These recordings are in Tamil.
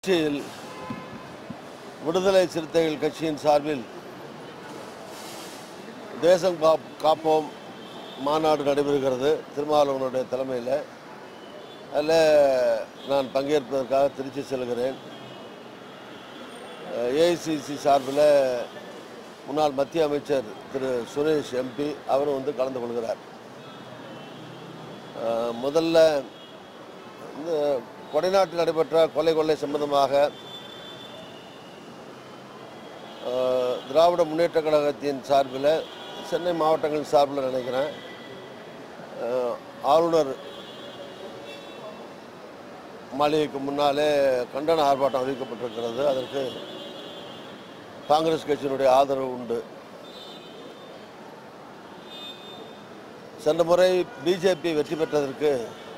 திருச்சியில் விடுதலை சிறுத்தைகள் கட்சியின் சார்பில் தேசம் காப் காப்போம் மாநாடு நடைபெறுகிறது திருமாவளவனுடைய தலைமையில் அதில் நான் பங்கேற்பதற்காக திருச்சி செல்கிறேன் ஏஐசிசி சார்பில் முன்னாள் மத்திய அமைச்சர் திரு சுரேஷ் எம்பி அவரும் வந்து கலந்து கொள்கிறார் அஹ், முதல்ல இந்த கொடைநாட்டில் நடைபெற்ற கொலை கொள்ளை சம்பந்தமாக அஹ், திராவிட முன்னேற்ற கழகத்தின் சார்பில் சென்னை மாவட்டங்களின் சார்பில் நினைக்கிறேன் அஹ், ஆளுநர் மாளிகைக்கு முன்னாலே கண்டன ஆர்ப்பாட்டம் அறிவிக்கப்பட்டிருக்கிறது அதற்கு காங்கிரஸ் கட்சியினுடைய ஆதரவு உண்டு சென்ற முறை பிஜேபி வெற்றி பெற்றதற்கு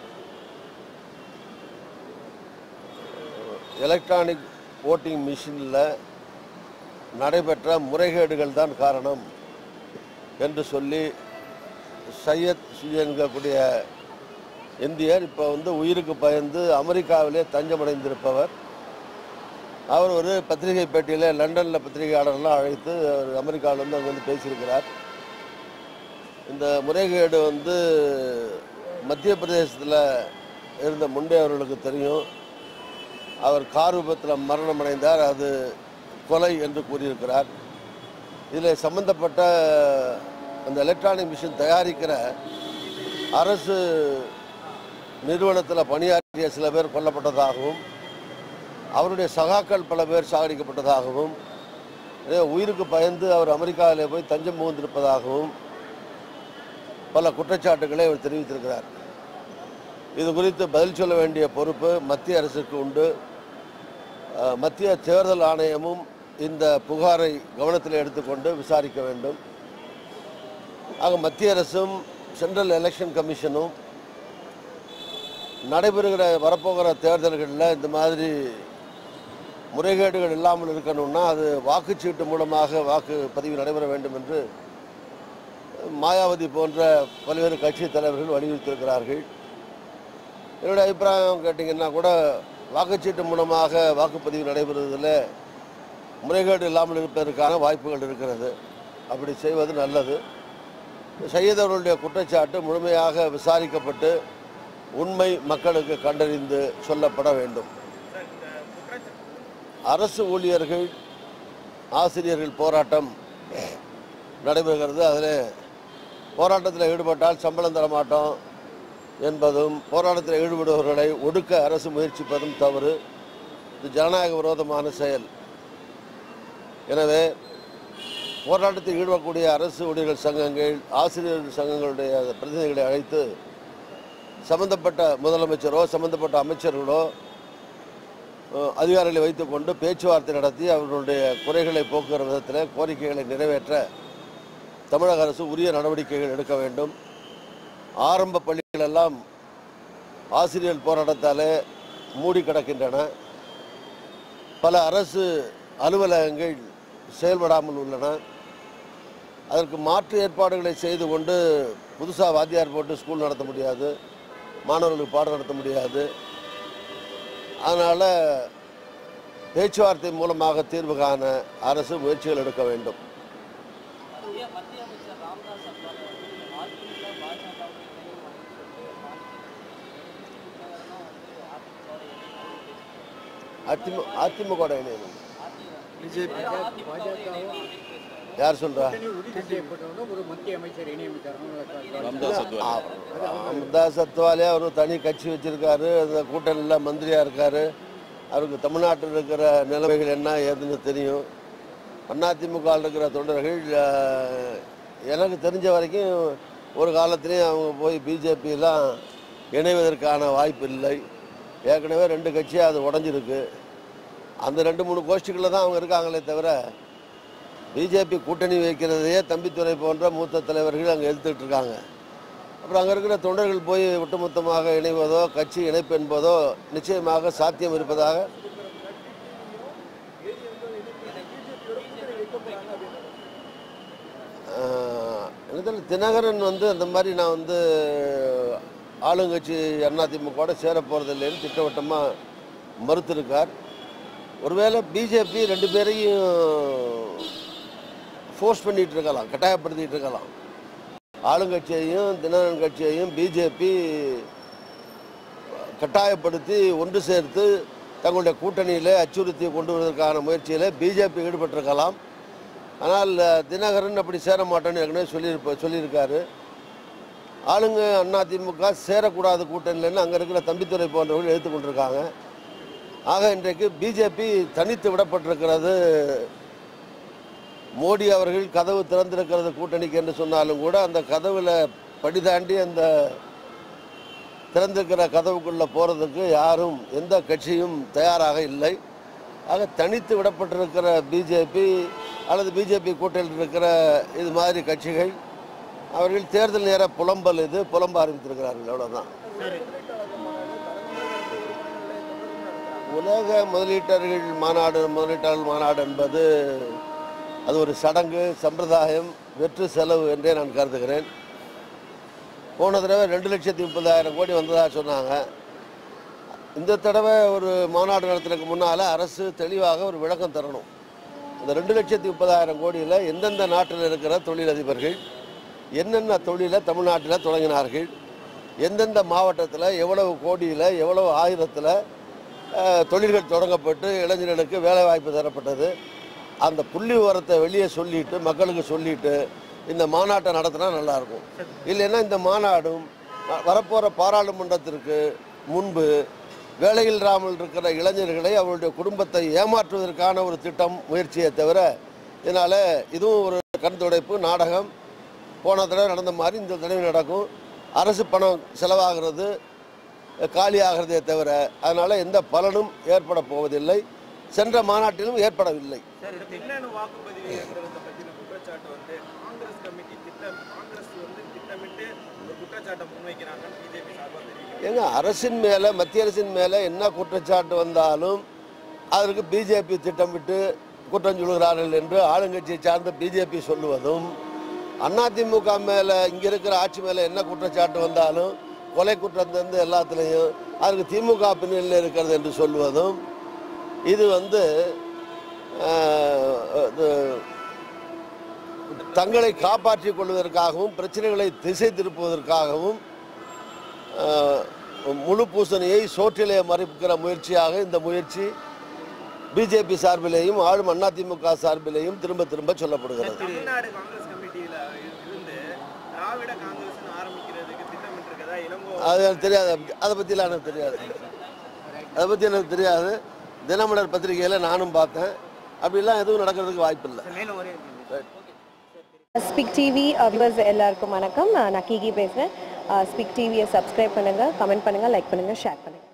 எலக்ட்ரானிக் ஓட்டிங் மிஷினில் நடைபெற்ற முறைகேடுகள் தான் காரணம் என்று சொல்லி சையத் என்கக்கூடிய இந்தியர் இப்போ வந்து உயிருக்கு பயந்து அமெரிக்காவிலே தஞ்சமடைந்திருப்பவர் அவர் ஒரு பத்திரிகை பேட்டியில் லண்டனில் பத்திரிகையாளர்லாம் அழைத்து அவர் அமெரிக்காவிலேருந்து அங்கே வந்து பேசியிருக்கிறார் இந்த முறைகேடு வந்து மத்திய பிரதேசத்தில் இருந்த முண்டே அவர்களுக்கு தெரியும் அவர் கார் விபத்தில் மரணம் அடைந்தார் அது கொலை என்று கூறியிருக்கிறார் இதில் சம்பந்தப்பட்ட அந்த எலக்ட்ரானிக் மிஷின் தயாரிக்கிற அரசு நிறுவனத்தில் பணியாற்றிய சில பேர் கொல்லப்பட்டதாகவும் அவருடைய சகாக்கள் பல பேர் சாகடிக்கப்பட்டதாகவும் இதே உயிருக்கு பயந்து அவர் அமெரிக்காவிலே போய் தஞ்சம் புகுந்திருப்பதாகவும் பல குற்றச்சாட்டுகளை அவர் தெரிவித்திருக்கிறார் இது குறித்து பதில் சொல்ல வேண்டிய பொறுப்பு மத்திய அரசுக்கு உண்டு அஹ், மத்திய தேர்தல் ஆணையமும் இந்த புகாரை கவனத்தில் எடுத்துக்கொண்டு விசாரிக்க வேண்டும் ஆக மத்திய அரசும் சென்ட்ரல் எலெக்ஷன் கமிஷனும் நடைபெறுகிற வரப்போகிற தேர்தல்களில் இந்த மாதிரி முறைகேடுகள் இல்லாமல் இருக்கணும்னா அது வாக்குச்சீட்டு மூலமாக வாக்கு பதிவு நடைபெற வேண்டும் என்று மாயாவதி போன்ற பல்வேறு கட்சி தலைவர்கள் வலியுறுத்தியிருக்கிறார்கள் என்னுடைய அபிப்பிராயம் கேட்டிங்கன்னா கூட வாக்குச்சீட்டு மூலமாக வாக்குப்பதிவு நடைபெறுவதில் முறைகேடு இல்லாமல் இருப்பதற்கான வாய்ப்புகள் இருக்கிறது அப்படி செய்வது நல்லது சையத் அவர்களுடைய குற்றச்சாட்டு முழுமையாக விசாரிக்கப்பட்டு உண்மை மக்களுக்கு கண்டறிந்து சொல்லப்பட வேண்டும் அரசு ஊழியர்கள் ஆசிரியர்கள் போராட்டம் நடைபெறுகிறது அதில் போராட்டத்தில் ஈடுபட்டால் சம்பளம் தர மாட்டோம் என்பதும் போராட்டத்தில் ஈடுபடுபவர்களை ஒடுக்க அரசு முயற்சிப்பதும் தவறு இது ஜனநாயக விரோதமான செயல் எனவே போராட்டத்தில் ஈடுபடக்கூடிய அரசு ஊழியர்கள் சங்கங்கள் ஆசிரியர்கள் சங்கங்களுடைய பிரதிநிதிகளை அழைத்து சம்பந்தப்பட்ட முதலமைச்சரோ சம்பந்தப்பட்ட அமைச்சர்களோ அஹ், அதிகாரிகளை வைத்துக்கொண்டு பேச்சுவார்த்தை நடத்தி அவர்களுடைய குறைகளை போக்குகிற விதத்தில் கோரிக்கைகளை நிறைவேற்ற தமிழக அரசு உரிய நடவடிக்கைகள் எடுக்க வேண்டும் ஆரம்ப பள்ளிகள் எல்லாம் ஆசிரியர் போராட்டத்தாலே மூடி கிடக்கின்றன பல அரசு அலுவலகங்கள் செயல்படாமல் உள்ளன அதற்கு மாற்று ஏற்பாடுகளை செய்து கொண்டு புதுசாக வாத்தியார் போட்டு ஸ்கூல் நடத்த முடியாது மாணவர்களுக்கு பாடம் நடத்த முடியாது அதனால் பேச்சுவார்த்தை மூலமாக தீர்வு காண அரசு முயற்சிகள் எடுக்க வேண்டும் மத்திய மத்திய அமைச்சர் ராம்தாஸ் அத்வாலே வந்து அதிமுக பாஜகவுடைய இணையும் அப்படின்னு சொல்லிட்டு மாநிலத்தில் அதிமு அதிமுக இணையம் பிஜேபி யார் சொல்கிறா உறுதி செய்யப்பட்டவங்க ஒரு மத்திய அமைச்சர் இணையமைச்சார் ராமதாஸ் அத்வாலே அவர் தனி கட்சி வச்சிருக்காரு அந்த கூட்டணியில் மந்திரியாக இருக்கார் அவருக்கு தமிழ்நாட்டில் இருக்கிற நிலைமைகள் என்ன ஏதுன்னு தெரியும் அதிமுகவில் இருக்கிற தொண்டர்கள் அஹ், எனக்கு தெரிஞ்ச வரைக்கும் ஒரு காலத்திலையும் அவங்க போய் பிஜேபியெலாம் இணைவதற்கான வாய்ப்பு இல்லை ஏற்கனவே ரெண்டு கட்சியாக அது உடஞ்சிருக்கு அந்த ரெண்டு மூணு கோஷ்டிகளில் தான் அவங்க இருக்காங்களே தவிர பிஜேபி கூட்டணி வைக்கிறதையே தம்பித்துறை போன்ற மூத்த தலைவர்கள் அங்கே எழுத்துட்டு இருக்காங்க அப்புறம் அங்கே இருக்கிற தொண்டர்கள் போய் ஒட்டுமொத்தமாக இணைவதோ கட்சி இணைப்பு என்பதோ நிச்சயமாக சாத்தியம் இருப்பதாக ஆஹ், எனக்கு தெரியல, தினகரன் வந்து அந்த மாதிரி நான் வந்து ஆளுங்கட்சி அதிமுகவோட சேர போகிறதில்லைன்னு திட்டவட்டமாக மறுத்திருக்கார் ஒருவேளை பிஜேபி ரெண்டு பேரையும் ஃபோர்ஸ் பண்ணிட்டு இருக்கலாம் கட்டாயப்படுத்திட்டு இருக்கலாம் ஆளுங்கட்சியையும் தினகரன் கட்சியையும் பிஜேபி கட்டாயப்படுத்தி ஒன்று சேர்த்து தங்களுடைய கூட்டணியில் அச்சுறுத்தி கொண்டு வருவதற்கான முயற்சியில் பிஜேபி ஈடுபட்டிருக்கலாம் ஆனால் அஹ், தினகரன் அப்படி சேர மாட்டேன்னு ஏற்கனவே சொல்லியிருப்ப சொல்லியிருக்காரு ஆளுங்க அதிமுக சேரக்கூடாது கூட்டணியிலன்னு அங்கே இருக்கிற தம்பித்துறை போன்றவர்கள் எடுத்து கொண்டிருக்காங்க ஆக இன்றைக்கு பிஜேபி தனித்து விடப்பட்டிருக்கிறது மோடி அவர்கள் கதவு திறந்திருக்கிறது கூட்டணிக்கு என்று சொன்னாலும் கூட அந்த கதவுல படி தாண்டி அந்த திறந்திருக்கிற கதவுக்குள்ளே போகிறதுக்கு யாரும் எந்த கட்சியும் தயாராக இல்லை ஆக தனித்து விடப்பட்டிருக்கிற பிஜேபி அல்லது பிஜேபி கூட்டணியில் இருக்கிற இது மாதிரி கட்சிகள் அவர்கள் தேர்தல் நேர புலம்பல் இது புலம்ப ஆரம்பித்திருக்கிறார்கள் அவ்வளோதான் உலக முதலீட்டர்கள் மாநாடு முதலீட்டாளர் மாநாடு என்பது அது ஒரு சடங்கு சம்பிரதாயம் வெற்று செலவு என்றே நான் கருதுகிறேன் போன தடவை ரெண்டு லட்சத்தி முப்பதாயிரம் கோடி வந்ததாக சொன்னாங்க இந்த தடவை ஒரு மாநாடு நடத்துறதுக்கு முன்னால் அரசு தெளிவாக ஒரு விளக்கம் தரணும் இந்த ரெண்டு லட்சத்தி முப்பதாயிரம் கோடியில் எந்தெந்த நாட்டில் இருக்கிற தொழிலதிபர்கள் என்னென்ன தொழிலை தமிழ்நாட்டில் தொடங்கினார்கள் எந்தெந்த மாவட்டத்தில் எவ்வளவு கோடியில் எவ்வளவு ஆயிரத்தில் அஹ், தொழில்கள் தொடங்கப்பட்டு இளைஞர்களுக்கு வேலைவாய்ப்பு தரப்பட்டது அந்த புள்ளி விவரத்தை வெளியே சொல்லிட்டு மக்களுக்கு சொல்லிட்டு இந்த மாநாட்டை நடத்தினா நல்லாயிருக்கும் இல்லைன்னா இந்த மாநாடும் வ- வரப்போகிற பாராளுமன்றத்திற்கு முன்பு வேலையில்லாமல் இருக்கிற இளைஞர்களை அவருடைய குடும்பத்தை ஏமாற்றுவதற்கான ஒரு திட்டம் முயற்சியை தவிர இதனால் இதுவும் ஒரு கண் துடைப்பு நாடகம் போன தடவை நடந்த மாதிரி இந்த தடவை நடக்கும் அரசு பணம் செலவாகிறது காலியாகிறதே தவிர அதனால் எந்த பலனும் ஏற்பட போவதில்லை சென்ற மாநாட்டிலும் ஏற்படவில்லை சார் இந்த மின்னணு வாக்குப்பதிவுங்கிறத பத்தின குற்றச்சாட்டு வந்து காங்கிரஸ் கமிட்டி திட்டம் காங்கிரஸ் வந்து திட்டமிட்டு ஒரு குற்றச்சாட்டை முன்வைக்கிறாங்கன்னு பிஜேபி சார்பாக தெரிவிக்கிறாங்க ஏங்க அரசின் மேலே மத்திய அரசின் மேலே என்ன குற்றச்சாட்டு வந்தாலும் அதற்கு பிஜேபி திட்டமிட்டு குற்றம் சொல்கிறார்கள் என்று ஆளுங்கட்சியை சார்ந்த பிஜேபி சொல்லுவதும் அதிமுக மேலே இங்கே இருக்கிற ஆட்சி மேலே என்ன குற்றச்சாட்டு வந்தாலும் கொலை குற்றம் தந்து எல்லாத்துலேயும் அதுக்கு திமுக பின்னணியில் இருக்கிறது என்று சொல்லுவதும் இது வந்து ஆஹ், இது தங்களை காப்பாற்றிக் கொள்வதற்காகவும் பிரச்சனைகளை திசை திருப்புவதற்காகவும் ஆஹ், முழு பூசணியை சோற்றிலே மறைக்கிற முயற்சியாக இந்த முயற்சி பிஜேபி சார்பிலேயும் ஆளும் அதிமுக சார்பிலேயும் திரும்ப திரும்ப சொல்லப்படுகிறது தமிழ்நாடு காங்கிரஸ் கமிட்டியில இருந்து திராவிட காங்கிரஸ் ஆரம்பிக்கிறதுக்கு திட்டமிட்டிருக்கதா இளங்கோ அது எனக்கு தெரியாது அதை பற்றிலாம் எனக்கு தெரியாது அதை பற்றி எனக்கு தெரியாது தினமலர் பத்திரிகையில் நானும் பார்த்தேன் அப்படிலாம் எதுவும் நடக்கிறதுக்கு வாய்ப்பில்லை மேலும் ஒரே ஸ்பிக் டிவி வியூவர்ஸ் எல்லாருக்கும் வணக்கம் நான் கீகி பேசுகிறேன் ஸ்பிக் டிவியை சப்ஸ்கிரைப் பண்ணுங்கள் கமெண்ட் பண்ணுங்கள் லைக் பண்ணுங்கள் ஷேர் பண்ணுங்கள்